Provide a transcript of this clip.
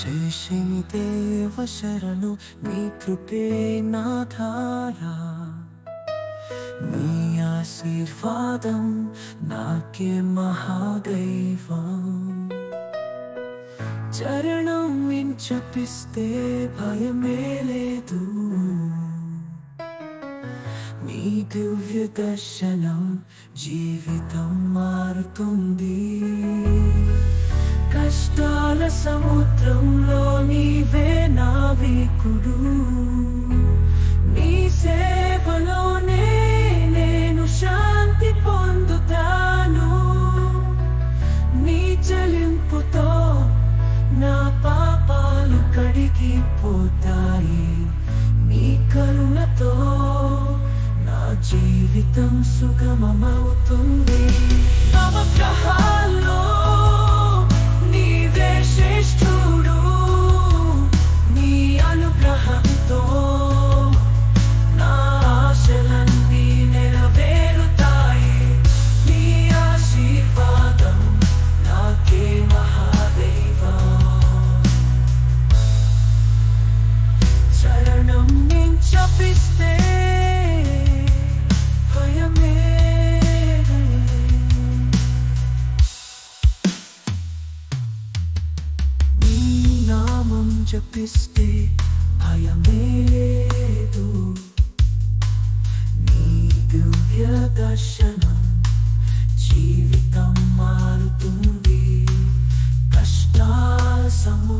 శేషిని దేవ శరణు నీ కృపే నాధారా నీ ఆశీర్వాదం నాకే మహాదైవం చరణం వించపిస్తే భయమే లేదు నీ దివ్య దర్శనం జీవితం మారుతుంది కష్టాల సముద్రంలో నీవే నావికుడు నీ సేవలోనే నేను శాంతి పొందుతాను నీ చెలింపుతో నా పాపాలు కడిగిపోతాయి నీ కరుణతో నా జీవితం సుగమమవుతుంది నవగ్రహాల్లో నీవే శ్రేష్ఠుడు నీ అనుగ్రహంతో నా ఆశలన్నీ నెరవేరుతాయి నీ ఆశీర్వాదం నాకే మహాదైవం చరణం నించపిస్తే భయమే నీ నామం జపిస్తే భయమే లేదు నీ దివ్య దర్శనం జీవితం మారుతుంది కష్టాల సము